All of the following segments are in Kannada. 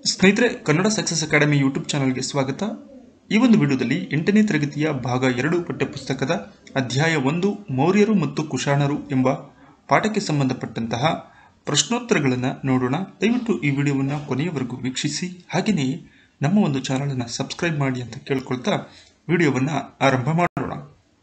ಸ್ನೇಹಿತರೆ ಕನ್ನಡ ಸಕ್ಸಸ್ ಅಕಾಡೆಮಿ ಯೂಟ್ಯೂಬ್ ಚಾನಲ್ಗೆ ಸ್ವಾಗತ ಈ ಒಂದು ವಿಡಿಯೋದಲ್ಲಿ ಎಂಟನೇ ತರಗತಿಯ ಭಾಗ ಎರಡು ಪಠ್ಯಪುಸ್ತಕದ ಅಧ್ಯಾಯ ಒಂದು ಮೌರ್ಯರು ಮತ್ತು ಕುಶಾಣರು ಎಂಬ ಪಾಠಕ್ಕೆ ಸಂಬಂಧಪಟ್ಟಂತಹ ಪ್ರಶ್ನೋತ್ತರಗಳನ್ನು ನೋಡೋಣ ದಯವಿಟ್ಟು ಈ ವಿಡಿಯೋವನ್ನು ಕೊನೆಯವರೆಗೂ ವೀಕ್ಷಿಸಿ ಹಾಗೆಯೇ ನಮ್ಮ ಒಂದು ಚಾನಲನ್ನು ಸಬ್ಸ್ಕ್ರೈಬ್ ಮಾಡಿ ಅಂತ ಕೇಳ್ಕೊಳ್ತಾ ವಿಡಿಯೋವನ್ನು ಆರಂಭ ಮಾಡೋಣ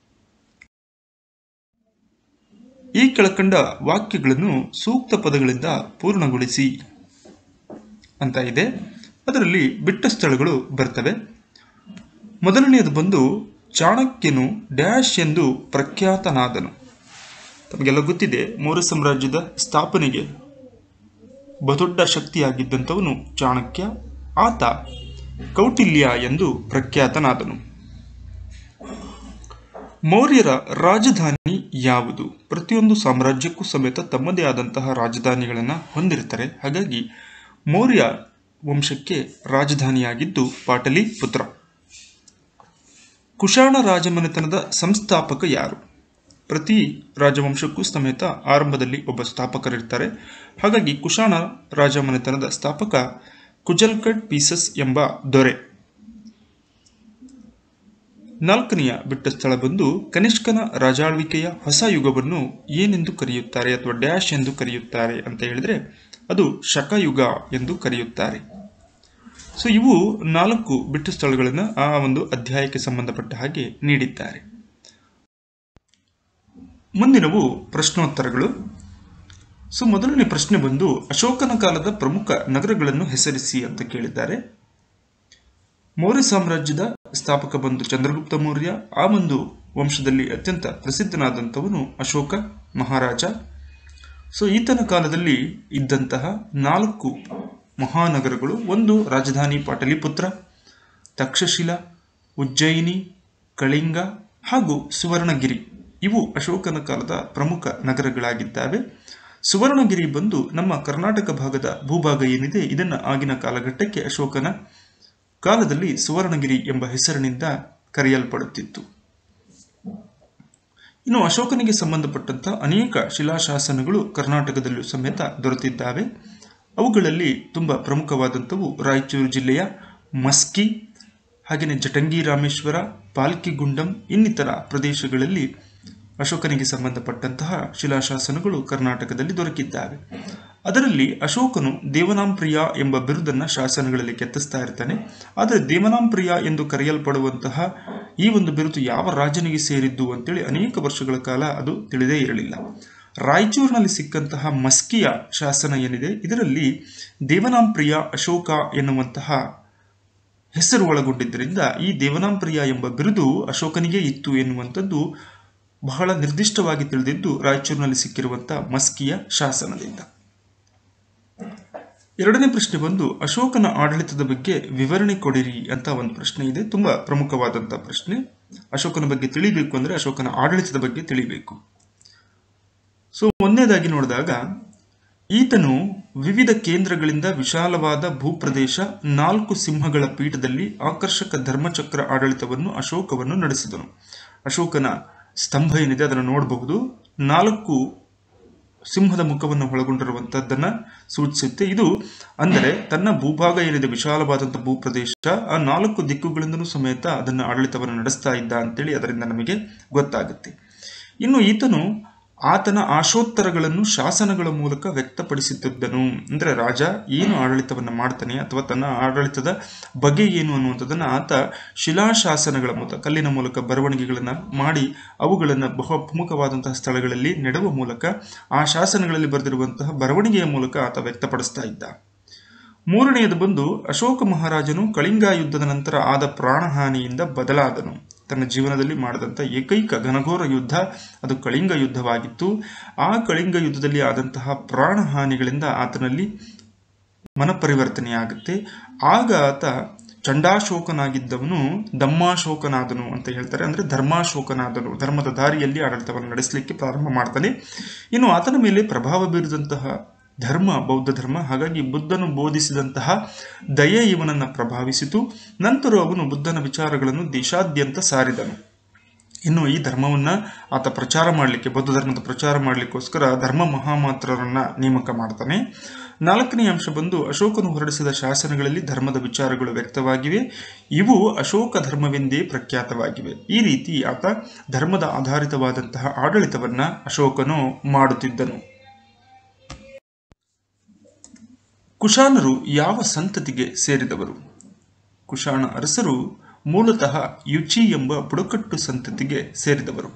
ಈ ಕೆಳಕಂಡ ವಾಕ್ಯಗಳನ್ನು ಸೂಕ್ತ ಪದಗಳಿಂದ ಪೂರ್ಣಗೊಳಿಸಿ ಅಂತ ಇದೆ ಅದರಲ್ಲಿ ಬಿಟ್ಟ ಸ್ಥಳಗಳು ಬರ್ತವೆ ಮೊದಲನೆಯದು ಬಂದು ಚಾಣಕ್ಯನು ಡ್ಯಾಶ್ ಎಂದು ಪ್ರಖ್ಯಾತನಾದನು ತಮಗೆಲ್ಲ ಗೊತ್ತಿದೆ ಮೌರ್ಯ ಸಾಮ್ರಾಜ್ಯದ ಸ್ಥಾಪನೆಗೆ ಬಹುದೊಡ್ಡ ಶಕ್ತಿಯಾಗಿದ್ದಂಥವನು ಚಾಣಕ್ಯ ಆತ ಕೌಟಿಲ್ಯ ಎಂದು ಪ್ರಖ್ಯಾತನಾದನು ಮೌರ್ಯರ ರಾಜಧಾನಿ ಯಾವುದು ಪ್ರತಿಯೊಂದು ಸಾಮ್ರಾಜ್ಯಕ್ಕೂ ಸಮೇತ ತಮ್ಮದೇ ಆದಂತಹ ರಾಜಧಾನಿಗಳನ್ನು ಹೊಂದಿರ್ತಾರೆ ಹಾಗಾಗಿ ಮೌರ್ಯ ವಂಶಕ್ಕೆ ರಾಜಧಾನಿಯಾಗಿದ್ದು ಪಾಟಲಿಪುತ್ರ ಕುಶಾಣ ರಾಜಮನೆತನದ ಸಂಸ್ಥಾಪಕ ಯಾರು ಪ್ರತಿ ರಾಜವಂಶಕ್ಕೂ ಸಮೇತ ಆರಂಭದಲ್ಲಿ ಒಬ್ಬ ಸ್ಥಾಪಕರಿರ್ತಾರೆ ಹಾಗಾಗಿ ಕುಶಾಣ ರಾಜಮನೆತನದ ಸ್ಥಾಪಕ ಕುಜಲ್ಕಡ್ ಪೀಸಸ್ ಎಂಬ ದೊರೆ ನಾಲ್ಕನೆಯ ಬಿಟ್ಟ ಸ್ಥಳ ಬಂದು ಕನಿಷ್ಕನ ರಾಜಾಳ್ವಿಕೆಯ ಹೊಸ ಯುಗವನ್ನು ಏನೆಂದು ಕರೆಯುತ್ತಾರೆ ಅಥವಾ ಡ್ಯಾಶ್ ಎಂದು ಕರೆಯುತ್ತಾರೆ ಅಂತ ಹೇಳಿದ್ರೆ ಅದು ಶಕಯುಗ ಎಂದು ಕರೆಯುತ್ತಾರೆ ಸೊ ಇವು ನಾಲ್ಕು ಬಿಟ್ಟು ಸ್ಥಳಗಳನ್ನು ಆ ಒಂದು ಅಧ್ಯಾಯಕ್ಕೆ ಸಂಬಂಧಪಟ್ಟ ಹಾಗೆ ನೀಡಿದ್ದಾರೆ ಮುಂದಿನವು ಪ್ರಶ್ನೋತ್ತರಗಳು ಸೊ ಮೊದಲನೇ ಪ್ರಶ್ನೆ ಬಂದು ಅಶೋಕನ ಕಾಲದ ಪ್ರಮುಖ ನಗರಗಳನ್ನು ಹೆಸರಿಸಿ ಅಂತ ಕೇಳಿದ್ದಾರೆ ಮೌರ್ಯ ಸಾಮ್ರಾಜ್ಯದ ಸ್ಥಾಪಕ ಬಂದು ಚಂದ್ರಗುಪ್ತ ಮೌರ್ಯ ಆ ಒಂದು ವಂಶದಲ್ಲಿ ಅತ್ಯಂತ ಪ್ರಸಿದ್ಧನಾದಂಥವನು ಅಶೋಕ ಮಹಾರಾಜ ಸೊ ಈತನ ಕಾಲದಲ್ಲಿ ಇದ್ದಂತಹ ನಾಲ್ಕು ಮಹಾನಗರಗಳು ಒಂದು ರಾಜಧಾನಿ ಪಾಟಲಿಪುತ್ರ ತಕ್ಷಶಿಲ ಉಜ್ಜಯಿನಿ ಕಳಿಂಗ ಹಾಗೂ ಸುವರ್ಣಗಿರಿ ಇವು ಅಶೋಕನ ಕಾಲದ ಪ್ರಮುಖ ನಗರಗಳಾಗಿದ್ದಾವೆ ಸುವರ್ಣಗಿರಿ ಬಂದು ನಮ್ಮ ಕರ್ನಾಟಕ ಭಾಗದ ಭೂಭಾಗ ಏನಿದೆ ಇದನ್ನು ಆಗಿನ ಕಾಲಘಟ್ಟಕ್ಕೆ ಅಶೋಕನ ಕಾಲದಲ್ಲಿ ಸುವರ್ಣಗಿರಿ ಎಂಬ ಹೆಸರಿನಿಂದ ಕರೆಯಲ್ಪಡುತ್ತಿತ್ತು ಇನ್ನು ಅಶೋಕನಿಗೆ ಸಂಬಂಧಪಟ್ಟಂತ ಅನೇಕ ಶಿಲಾಶಾಸನಗಳು ಕರ್ನಾಟಕದಲ್ಲೂ ಸಮೇತ ದೊರೆತಿದ್ದಾವೆ ಅವುಗಳಲ್ಲಿ ತುಂಬ ಪ್ರಮುಖವಾದಂಥವು ರಾಯಚೂರು ಜಿಲ್ಲೆಯ ಮಸ್ಕಿ ಹಾಗೆಯೇ ಜಟಂಗಿ ರಾಮೇಶ್ವರ ಪಾಲ್ಕಿಗುಂಡಂ ಇನ್ನಿತರ ಪ್ರದೇಶಗಳಲ್ಲಿ ಅಶೋಕನಿಗೆ ಸಂಬಂಧಪಟ್ಟಂತಹ ಶಿಲಾಶಾಸನಗಳು ಕರ್ನಾಟಕದಲ್ಲಿ ದೊರಕಿದ್ದಾವೆ ಅದರಲ್ಲಿ ಅಶೋಕನು ದೇವನಾಂಪ್ರಿಯ ಎಂಬ ಬಿರುದನ್ನು ಶಾಸನಗಳಲ್ಲಿ ಕೆತ್ತಿಸ್ತಾ ಇರ್ತಾನೆ ಆದರೆ ದೇವನಾಂಪ್ರಿಯ ಎಂದು ಕರೆಯಲ್ಪಡುವಂತಹ ಈ ಒಂದು ಬಿರುದು ಯಾವ ರಾಜನಿಗೆ ಸೇರಿದ್ದು ಅಂತೇಳಿ ಅನೇಕ ವರ್ಷಗಳ ಕಾಲ ಅದು ತಿಳಿದೇ ಇರಲಿಲ್ಲ ರಾಯಚೂರಿನಲ್ಲಿ ಸಿಕ್ಕಂತಹ ಮಸ್ಕಿಯ ಶಾಸನ ಏನಿದೆ ಇದರಲ್ಲಿ ದೇವನಾಂಪ್ರಿಯ ಅಶೋಕ ಎನ್ನುವಂತಹ ಹೆಸರು ಒಳಗೊಂಡಿದ್ದರಿಂದ ಈ ದೇವನಾಂಪ್ರಿಯ ಎಂಬ ಬಿರುದು ಅಶೋಕನಿಗೆ ಇತ್ತು ಎನ್ನುವಂಥದ್ದು ಬಹಳ ನಿರ್ದಿಷ್ಟವಾಗಿ ತಿಳಿದಿದ್ದು ರಾಯಚೂರಿನಲ್ಲಿ ಸಿಕ್ಕಿರುವಂತಹ ಮಸ್ಕಿಯ ಶಾಸನದಿಂದ ಎರಡನೇ ಪ್ರಶ್ನೆ ಬಂದು ಅಶೋಕನ ಆಡಳಿತದ ಬಗ್ಗೆ ವಿವರಣೆ ಕೊಡಿರಿ ಅಂತ ಒಂದು ಪ್ರಶ್ನೆ ಇದೆ ತುಂಬಾ ಪ್ರಮುಖವಾದಂತಹ ಪ್ರಶ್ನೆ ಅಶೋಕನ ಬಗ್ಗೆ ತಿಳಿಬೇಕು ಅಂದ್ರೆ ಅಶೋಕನ ಆಡಳಿತದ ಬಗ್ಗೆ ತಿಳಿಬೇಕು ಸೊ ಒಂದನೇದಾಗಿ ನೋಡಿದಾಗ ಈತನು ವಿವಿಧ ಕೇಂದ್ರಗಳಿಂದ ವಿಶಾಲವಾದ ಭೂಪ್ರದೇಶ ನಾಲ್ಕು ಸಿಂಹಗಳ ಪೀಠದಲ್ಲಿ ಆಕರ್ಷಕ ಧರ್ಮಚಕ್ರ ಆಡಳಿತವನ್ನು ಅಶೋಕವನ್ನು ನಡೆಸಿದನು ಅಶೋಕನ ಸ್ತಂಭ ಏನಿದೆ ಅದನ್ನು ನೋಡಬಹುದು ನಾಲ್ಕು ಸಿಂಹದ ಮುಖವನ್ನು ಒಳಗೊಂಡಿರುವಂತಹದ್ದನ್ನ ಸೂಚಿಸುತ್ತೆ ಇದು ಅಂದರೆ ತನ್ನ ಭೂಭಾಗ ಏನಿದೆ ವಿಶಾಲವಾದಂತಹ ಭೂಪ್ರದೇಶ ಆ ನಾಲ್ಕು ದಿಕ್ಕುಗಳಿಂದಲೂ ಸಮೇತ ಅದನ್ನು ಆಡಳಿತವನ್ನು ನಡೆಸ್ತಾ ಇದ್ದ ಅಂತೇಳಿ ಅದರಿಂದ ನಮಗೆ ಗೊತ್ತಾಗುತ್ತೆ ಇನ್ನು ಈತನು ಆತನ ಆಶೋತ್ತರಗಳನ್ನು ಶಾಸನಗಳ ಮೂಲಕ ವ್ಯಕ್ತಪಡಿಸುತ್ತಿದ್ದನು ಅಂದರೆ ರಾಜ ಏನು ಆಡಳಿತವನ್ನು ಮಾಡ್ತಾನೆ ಅಥವಾ ತನ್ನ ಆಡಳಿತದ ಬಗೆ ಏನು ಅನ್ನುವಂಥದ್ದನ್ನು ಆತ ಶಿಲಾಶಾಸನಗಳ ಮೂಲಕ ಕಲ್ಲಿನ ಮೂಲಕ ಬರವಣಿಗೆಗಳನ್ನು ಮಾಡಿ ಅವುಗಳನ್ನು ಬಹು ಪ್ರಮುಖವಾದಂತಹ ಸ್ಥಳಗಳಲ್ಲಿ ನೆಡುವ ಮೂಲಕ ಆ ಶಾಸನಗಳಲ್ಲಿ ಬರೆದಿರುವಂತಹ ಬರವಣಿಗೆಯ ಮೂಲಕ ಆತ ವ್ಯಕ್ತಪಡಿಸ್ತಾ ಇದ್ದ ಮೂರನೆಯದು ಬಂದು ಅಶೋಕ ಮಹಾರಾಜನು ಕಳಿಂಗ ಯುದ್ಧದ ನಂತರ ಆದ ಪ್ರಾಣಹಾನಿಯಿಂದ ಬದಲಾದನು ತನ್ನ ಜೀವನದಲ್ಲಿ ಮಾಡಿದಂಥ ಏಕೈಕ ಘನಘೋರ ಯುದ್ಧ ಅದು ಕಳಿಂಗ ಯುದ್ಧವಾಗಿತ್ತು ಆ ಕಳಿಂಗ ಯುದ್ಧದಲ್ಲಿ ಆದಂತಹ ಪ್ರಾಣಹಾನಿಗಳಿಂದ ಆತನಲ್ಲಿ ಮನಪರಿವರ್ತನೆಯಾಗುತ್ತೆ ಆಗ ಆತ ಚಂಡಾಶೋಕನಾಗಿದ್ದವನು ದಮ್ಮಾಶೋಕನಾದನು ಅಂತ ಹೇಳ್ತಾರೆ ಅಂದ್ರೆ ಧರ್ಮಾಶೋಕನಾದನು ಧರ್ಮದ ದಾರಿಯಲ್ಲಿ ಆಡಳಿತವನ್ನು ನಡೆಸಲಿಕ್ಕೆ ಪ್ರಾರಂಭ ಮಾಡ್ತಾನೆ ಇನ್ನು ಆತನ ಮೇಲೆ ಪ್ರಭಾವ ಬೀರಿದಂತಹ ಧರ್ಮ ಬೌದ್ಧ ಧರ್ಮ ಹಾಗಾಗಿ ಬುದ್ಧನು ಬೋಧಿಸಿದಂತಹ ದಯೆ ಇವನನ್ನು ಪ್ರಭಾವಿಸಿತು ನಂತರ ಅವನು ಬುದ್ಧನ ವಿಚಾರಗಳನ್ನು ದೇಶಾದ್ಯಂತ ಸಾರಿದನು ಇನ್ನು ಈ ಧರ್ಮವನ್ನ ಆತ ಪ್ರಚಾರ ಮಾಡಲಿಕ್ಕೆ ಬೌದ್ಧ ಧರ್ಮದ ಪ್ರಚಾರ ಮಾಡಲಿಕ್ಕೋಸ್ಕರ ಧರ್ಮ ಮಹಾಮಾತ್ರರನ್ನ ನೇಮಕ ಮಾಡ್ತಾನೆ ನಾಲ್ಕನೇ ಅಂಶ ಬಂದು ಅಶೋಕನು ಹೊರಡಿಸಿದ ಶಾಸನಗಳಲ್ಲಿ ಧರ್ಮದ ವಿಚಾರಗಳು ವ್ಯಕ್ತವಾಗಿವೆ ಇವು ಅಶೋಕ ಧರ್ಮವೆಂದೇ ಪ್ರಖ್ಯಾತವಾಗಿವೆ ಈ ರೀತಿ ಆತ ಧರ್ಮದ ಆಧಾರಿತವಾದಂತಹ ಆಡಳಿತವನ್ನ ಅಶೋಕನು ಮಾಡುತ್ತಿದ್ದನು ಕುಶಾನರು ಯಾವ ಸಂತತಿಗೆ ಸೇರಿದವರು ಕುಶಾಣ ಅರಸರು ಮೂಲತಃ ಯುಚಿ ಎಂಬ ಬುಡಕಟ್ಟು ಸಂತತಿಗೆ ಸೇರಿದವರು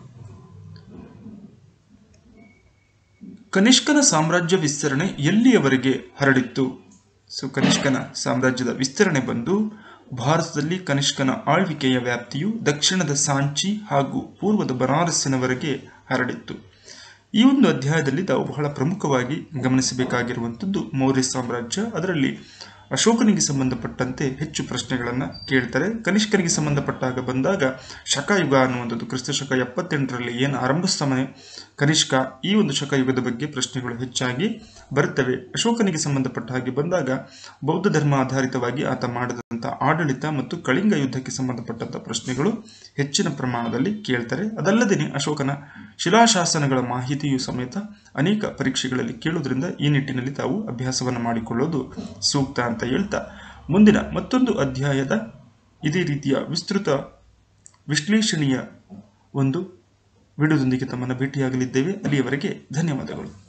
ಕನಿಷ್ಕನ ಸಾಮ್ರಾಜ್ಯ ವಿಸ್ತರಣೆ ಎಲ್ಲಿಯವರೆಗೆ ಹರಡಿತ್ತು ಸೊ ಕನಿಷ್ಕನ ಸಾಮ್ರಾಜ್ಯದ ವಿಸ್ತರಣೆ ಬಂದು ಭಾರತದಲ್ಲಿ ಕನಿಷ್ಕನ ಆಳ್ವಿಕೆಯ ವ್ಯಾಪ್ತಿಯು ದಕ್ಷಿಣದ ಸಾಂಚಿ ಹಾಗೂ ಪೂರ್ವದ ಬನಾರಸ್ಸಿನವರೆಗೆ ಹರಡಿತ್ತು ಈ ಒಂದು ಅಧ್ಯಾಯದಲ್ಲಿ ತಾವು ಬಹಳ ಪ್ರಮುಖವಾಗಿ ಗಮನಿಸಬೇಕಾಗಿರುವಂಥದ್ದು ಮೌರ್ಯ ಸಾಮ್ರಾಜ್ಯ ಅದರಲ್ಲಿ ಅಶೋಕನಿಗೆ ಸಂಬಂಧಪಟ್ಟಂತೆ ಹೆಚ್ಚು ಪ್ರಶ್ನೆಗಳನ್ನು ಕೇಳ್ತಾರೆ ಕನಿಷ್ಕನಿಗೆ ಸಂಬಂಧಪಟ್ಟಾಗ ಬಂದಾಗ ಶಕಯುಗ ಅನ್ನುವಂಥದ್ದು ಕ್ರಿಸ್ತ ಶಕ ಎಪ್ಪತ್ತೆಂಟರಲ್ಲಿ ಏನು ಆರಂಭಿಸ್ತಾನೆ ಕನಿಷ್ಕ ಈ ಒಂದು ಶಕಯುಗದ ಬಗ್ಗೆ ಪ್ರಶ್ನೆಗಳು ಹೆಚ್ಚಾಗಿ ಬರುತ್ತವೆ ಅಶೋಕನಿಗೆ ಸಂಬಂಧಪಟ್ಟ ಹಾಗೆ ಬಂದಾಗ ಬೌದ್ಧ ಧರ್ಮ ಆಧಾರಿತವಾಗಿ ಆತ ಮಾಡಿದಂಥ ಆಡಳಿತ ಮತ್ತು ಕಳಿಂಗ ಯುದ್ಧಕ್ಕೆ ಸಂಬಂಧಪಟ್ಟಂಥ ಪ್ರಶ್ನೆಗಳು ಹೆಚ್ಚಿನ ಪ್ರಮಾಣದಲ್ಲಿ ಕೇಳ್ತಾರೆ ಅದಲ್ಲದೆ ಅಶೋಕನ ಶಿಲಾಶಾಸನಗಳ ಮಾಹಿತಿಯು ಸಮೇತ ಅನೇಕ ಪರೀಕ್ಷೆಗಳಲ್ಲಿ ಕೇಳೋದ್ರಿಂದ ಈ ನಿಟ್ಟಿನಲ್ಲಿ ತಾವು ಅಭ್ಯಾಸವನ್ನು ಮಾಡಿಕೊಳ್ಳೋದು ಸೂಕ್ತ ಅಂತ ಹೇಳ್ತಾ ಮುಂದಿನ ಮತ್ತೊಂದು ಅಧ್ಯಾಯದ ಇದೇ ರೀತಿಯ ವಿಸ್ತೃತ ವಿಶ್ಲೇಷಣೆಯ ಒಂದು ವಿಡಿಯೋದೊಂದಿಗೆ ತಮ್ಮನ್ನು ಭೇಟಿಯಾಗಲಿದ್ದೇವೆ ಅಲ್ಲಿಯವರೆಗೆ ಧನ್ಯವಾದಗಳು